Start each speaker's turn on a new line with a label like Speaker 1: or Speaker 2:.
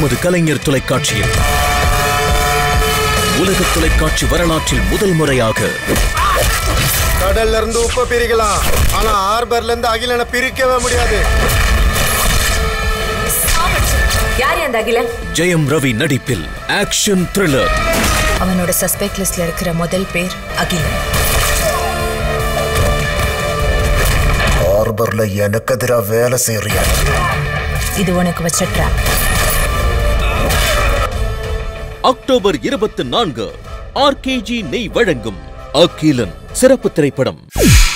Speaker 1: நமது கலைஞர் தொலைக்காட்சியில் உலக தொலைக்காட்சி வரலாற்றில் முதல் முறையாக
Speaker 2: கடல்ல இருந்து உப்ப பிரிக்கலாம் ஆனா ஹார்பர்ல இருந்து அகிலனை பிரிக்கவே முடியாது
Speaker 3: யார் அந்த அகிலன்
Speaker 1: ஜெயம் ரவி நடிப்பில் ஆக்ஷன் த்ரில்லர்
Speaker 3: அவனோட சஸ்பெக்ட் லிஸ்ட்ல இருக்கிற முதல் பேர் அகிலன்
Speaker 2: ஹார்பர்ல எனக்கு எதிராக வேலை செய்யறியா
Speaker 3: இது உனக்கு வச்ச ட்ராப்
Speaker 1: அக்டோபர் இருபத்தி நான்கு ஆர்கேஜி நெய் வழங்கும் அகிலன் சிறப்பு திரைப்படம்